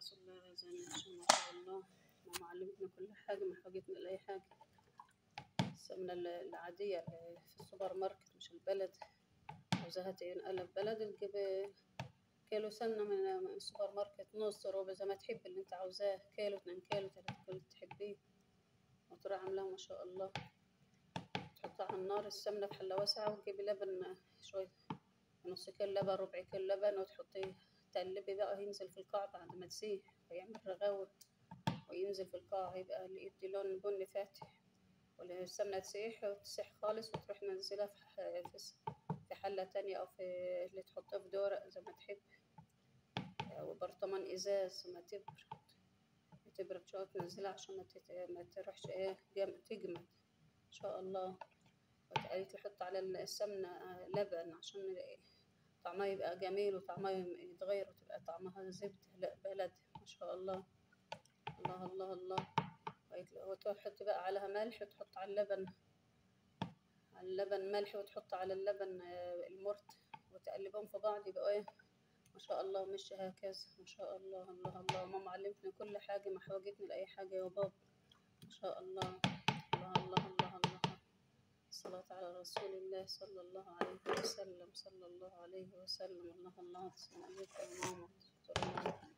رسول الله زي ما شاء ما شاء الله ماما علمتنا كل حاجة ما حاجتنا لأي حاجة السمنة ال- العادية اللي في السوبر ماركت مش البلد عاوزاها تنقلب بلد تجيب كيلو سمنة من من السوبر ماركت نص ربع زي ما تحب اللي انت عاوزاه كيلو اتنين كيلو تلاتة كيلو اللي تحبيه وتروح عاملاها ما شاء الله تحطها على النار السمنة في حلة واسعة وتجيبي لبن شوية نص كيلو لبن ربع كيلو لبن وتحطيه تقلبي بقى ينزل في القاع بعد ما تسيح ويعمل رغاوة وينزل في القاع يبقى اللي يدي لون بني فاتح والسمنة تسيح وتسيح خالص وتروح منزلها في ح- في س- في حلة تانية أو في اللي تحطها في دورق زي ما تحب وبرطمان إزاز ما تبرد تبرد شوية تنزلها عشان ما, تت... ما تروحش إيه جم... تجمد إن شاء الله وتقعدي تحط على السمنة آه، لبن عشان طعمها يبقى جميل وطعمها يتغير وتبقى طعمها زبدة لا بلد ما شاء الله الله الله الله ويت- وتحط بقى عليها ملح وتحط على اللبن على اللبن ملح وتحط على اللبن آه، المرت وتقلبهم في بعض يبقوا ايه ما شاء الله مش هكذا ما شاء الله الله الله ماما علمتني كل حاجة ما حوجتني لأي حاجة يا بابا ما شاء الله الله الله الله الله الصلاة على رسول الله صلى الله عليه وسلم صلى الله عليه وسلم الله الله السلام عليكم يا ماما دكتورة ماما